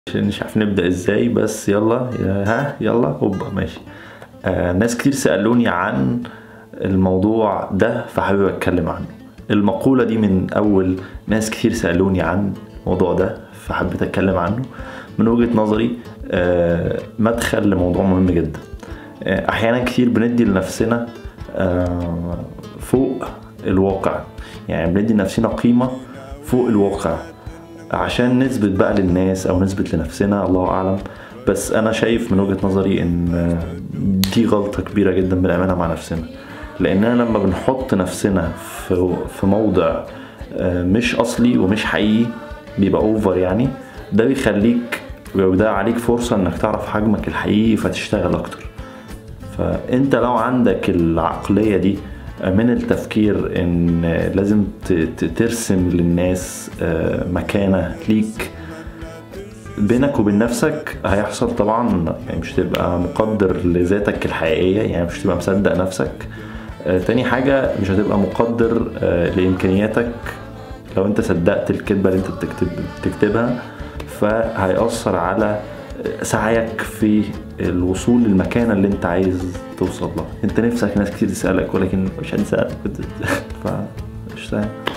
مش عارف نبدأ ازاي بس يلا يا- ها يلا هوبا ماشي آه ناس كتير سألوني عن الموضوع ده فحابب اتكلم عنه المقولة دي من اول ناس كتير سألوني عن الموضوع ده فحبيت اتكلم عنه من وجهة نظري آه مدخل لموضوع مهم جدا آه احيانا كتير بندي لنفسنا آه فوق الواقع يعني بندي لنفسنا قيمة فوق الواقع عشان نثبت بقى للناس او نثبت لنفسنا الله اعلم بس انا شايف من وجهة نظري ان دي غلطة كبيرة جدا بنعملها مع نفسنا لاننا لما بنحط نفسنا في في موضع آه، مش اصلي ومش حقيقي بيبقى اوفر يعني ده بيخليك وده عليك فرصة انك تعرف حجمك الحقيقي فتشتغل اكتر فانت لو عندك العقلية دي من التفكير ان لازم ت- ت- ترسم للناس آه، مكانة ليك بينك وبين نفسك هيحصل طبعا يعني مش تبقى مقدر لذاتك الحقيقية يعني مش تبقى مصدق نفسك آه، تاني حاجة مش هتبقى مقدر آه، لإمكانياتك لو انت صدقت الكذبة اللي انت بتكتب بتكتبها فهيأثر على سعيك في الوصول للمكانة اللي انت عايز توصل لها انت نفسك ناس كتير تسألك ولكن مش هنسألك ف مش فاهم